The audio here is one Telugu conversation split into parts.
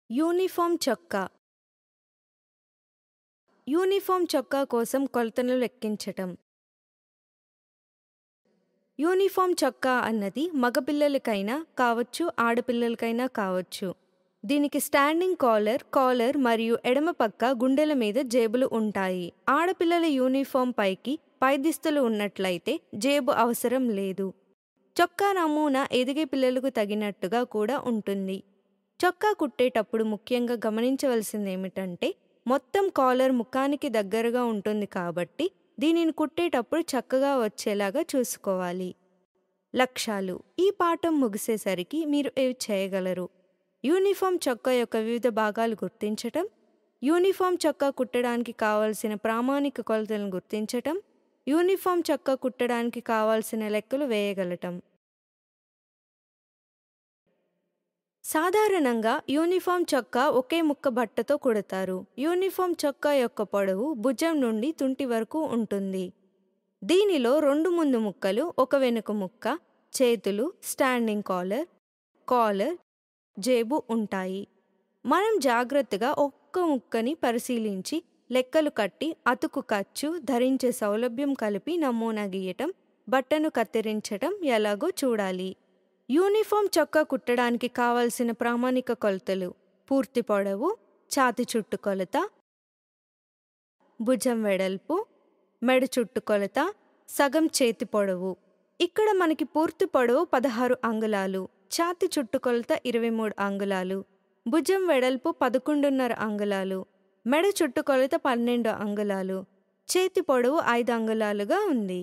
యూనిఫామ్ చొక్కా యూనిఫామ్ చొక్కా కోసం కొలతలు లెక్కించటం యూనిఫామ్ చొక్కా అన్నది మగపిల్లలకైనా కావచ్చు ఆడపిల్లలకైనా కావచ్చు దీనికి స్టాండింగ్ కాలర్ కాలర్ మరియు ఎడమ పక్క గుండెల మీద జేబులు ఉంటాయి ఆడపిల్లల యూనిఫామ్ పైకి పైదిస్తులు ఉన్నట్లయితే జేబు అవసరం లేదు చొక్కా నమూనా ఎదిగే పిల్లలకు తగినట్టుగా కూడా ఉంటుంది చొక్కా కుట్టేటప్పుడు ముఖ్యంగా గమనించవలసింది ఏమిటంటే మొత్తం కాలర్ ముఖానికి దగ్గరగా ఉంటుంది కాబట్టి దీనిని కుట్టేటప్పుడు చక్కగా వచ్చేలాగా చూసుకోవాలి లక్ష్యాలు ఈ పాఠం ముగిసేసరికి మీరు ఇవి చేయగలరు యూనిఫామ్ చొక్కా యొక్క వివిధ భాగాలు గుర్తించటం యూనిఫామ్ చొక్కా కుట్టడానికి కావలసిన ప్రామాణిక కొలతలను గుర్తించటం యూనిఫామ్ చొక్కా కుట్టడానికి కావాల్సిన లెక్కలు వేయగలటం సాధారణంగా యూనిఫామ్ చొక్కా ఒకే ముక్క బట్టతో కుడతారు యూనిఫామ్ చొక్కా యొక్క పొడవు భుజం నుండి తుంటి వరకు ఉంటుంది దీనిలో రెండు ముందు ముక్కలు ఒక వెనుక ముక్క చేతులు స్టాండింగ్ కాలర్ కాలర్ జేబు ఉంటాయి మనం జాగ్రత్తగా ఒక్క ముక్కని పరిశీలించి లెక్కలు కట్టి అతుకు ఖర్చు ధరించే సౌలభ్యం కలిపి నమూనా గీయటం బట్టను కత్తిరించటం ఎలాగో చూడాలి యూనిఫామ్ చొక్కా కుట్టడానికి కావలసిన ప్రామాణిక కొలతలు పూర్తి పొడవు ఛాతి చుట్టు కొలత భుజం వెడల్పు మెడ చుట్టు కొలత సగం చేతి పొడవు ఇక్కడ మనకి పూర్తి పొడవు పదహారు అంగుళాలు ఛాతి చుట్టుకొలత ఇరవై మూడు అంగుళాలు భుజం వెడల్పు పదకొండున్నర అంగుళాలు మెడ చుట్టుకొలత పన్నెండు అంగుళాలు చేతి పొడవు ఐదు అంగుళాలుగా ఉంది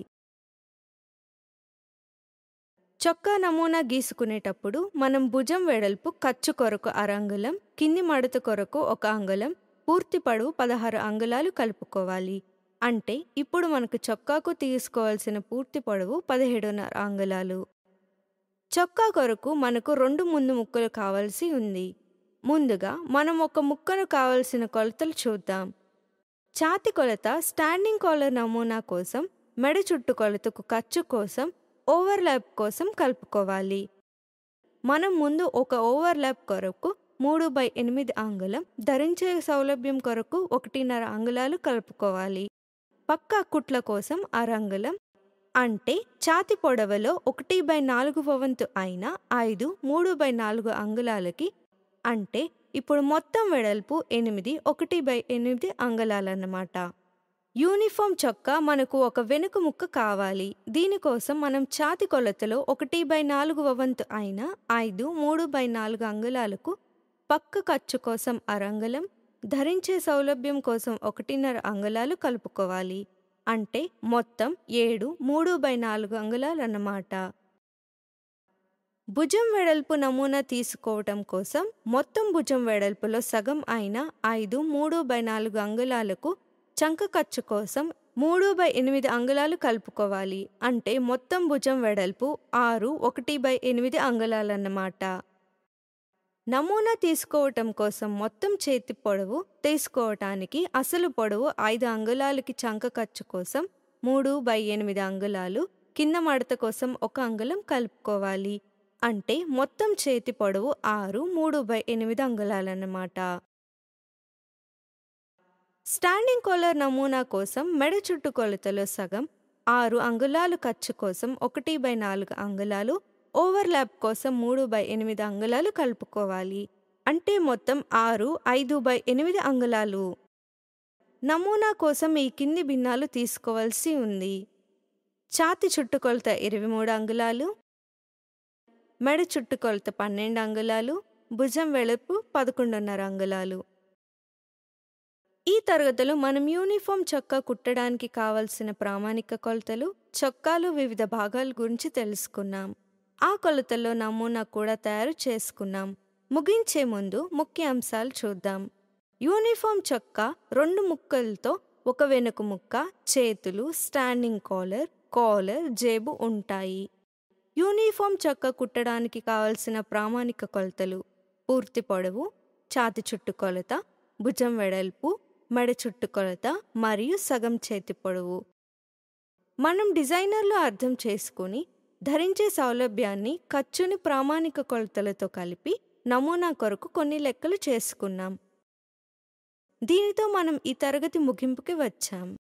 చొక్కా నమూనా గీసుకునేటప్పుడు మనం భుజం వెడల్పు ఖర్చు కొరకు అరంగుళం కింది మడత కొరకు ఒక అంగుళం పూర్తి పొడవు పదహారు అంగుళాలు కలుపుకోవాలి అంటే ఇప్పుడు మనకు చొక్కాకు తీసుకోవాల్సిన పూర్తి పొడవు పదిహేడున్నర అంగుళాలు చొక్కా కొరకు మనకు రెండు ముందు ముక్కలు కావాల్సి ఉంది ముందుగా మనం ఒక ముక్కను కావలసిన కొలతలు చూద్దాం ఛాతి కొలత స్టాండింగ్ కాలర్ నమూనా కోసం మెడ చుట్టు కొలతకు ఖర్చు కోసం ఓవర్లాప్ కోసం కలుపుకోవాలి మనం ముందు ఒక ఓవర్లాప్ కొరకు మూడు బై ఎనిమిది అంగుళం ధరించే సౌలభ్యం కొరకు ఒకటిన్నర అంగుళాలు కలుపుకోవాలి పక్కా కుట్ల కోసం అరంగుళం అంటే ఛాతి పొడవలో ఒకటి బై నాలుగు వంతు అయిన ఐదు మూడు బై నాలుగు అంగుళాలకి అంటే ఇప్పుడు మొత్తం వెడల్పు ఎనిమిది ఒకటి బై ఎనిమిది అంగుళాలన్నమాట యూనిఫామ్ చొక్కా మనకు ఒక వెనుక ముక్క కావాలి దీనికోసం మనం ఛాతి కొలతలో ఒకటి బై నాలుగు వంతు అయిన ఐదు మూడు బై నాలుగు అంగుళాలకు పక్క ఖర్చు కోసం అరంగుళం ధరించే సౌలభ్యం కోసం ఒకటిన్నర అంగుళాలు కలుపుకోవాలి అంటే మొత్తం ఏడు మూడు బై నాలుగు అంగుళాలన్నమాట భుజం వెడల్పు నమూనా తీసుకోవటం కోసం మొత్తం భుజం వెడల్పులో సగం అయిన ఐదు మూడు బై నాలుగు అంగుళాలకు చంక ఖర్చు కోసం మూడు బై ఎనిమిది అంగుళాలు కలుపుకోవాలి అంటే మొత్తం భుజం వెడల్పు ఆరు ఒకటి బై ఎనిమిది అంగుళాలన్నమాట నమూనా తీసుకోవటం కోసం మొత్తం చేతి పొడవు తీసుకోవటానికి అసలు పొడవు ఐదు అంగుళాలకి చంక ఖర్చు కోసం మూడు బై ఎనిమిది అంగుళాలు కింద మడత కోసం ఒక అంగుళం కలుపుకోవాలి అంటే మొత్తం చేతి పొడవు ఆరు మూడు బై ఎనిమిది అంగుళాలన్నమాట స్టాండింగ్ కాలర్ నమూనా కోసం మెడ చుట్టు కొలతలో సగం ఆరు అంగుళాలు ఖర్చు కోసం ఒకటి బై నాలుగు అంగుళాలు ఓవర్లాప్ కోసం మూడు బై ఎనిమిది అంగుళాలు కలుపుకోవాలి అంటే మొత్తం ఆరు ఐదు బై ఎనిమిది అంగుళాలు నమూనా కోసం ఈ కింది భిన్నాలు తీసుకోవాల్సి ఉంది ఛాతి చుట్టుకొలత ఇరవై మూడు అంగుళాలు మెడ చుట్టుకొలత పన్నెండు అంగుళాలు భుజం వెలుపు పదకొండున్నర అంగుళాలు ఈ తరగతిలో మనం యూనిఫామ్ చొక్కా కుట్టడానికి కావలసిన ప్రామాణిక కొలతలు చొక్కాలు వివిధ భాగాల గురించి తెలుసుకున్నాం ఆ కొలతల్లో నమూనా కూడా తయారు చేసుకున్నాం ముగించే ముందు ముఖ్య అంశాలు చూద్దాం యూనిఫామ్ చొక్కా రెండు ముక్కలతో ఒక వెనుక ముక్క చేతులు స్టాండింగ్ కాలర్ కాలర్ జేబు ఉంటాయి యూనిఫామ్ చొక్కా కుట్టడానికి కావలసిన ప్రామాణిక కొలతలు పూర్తి పొడవు ఛాతి చుట్టు కొలత భుజం వెడల్పు మెడ చుట్టు కొలత మరియు సగం చేతి పొడవు మనం డిజైనర్లు అర్థం చేసుకుని ధరించే సౌలభ్యాన్ని ఖర్చుని ప్రామాణిక కొలతలతో కలిపి నమూనా కొరకు కొన్ని లెక్కలు చేసుకున్నాం దీనితో మనం ఈ తరగతి ముగింపుకి వచ్చాం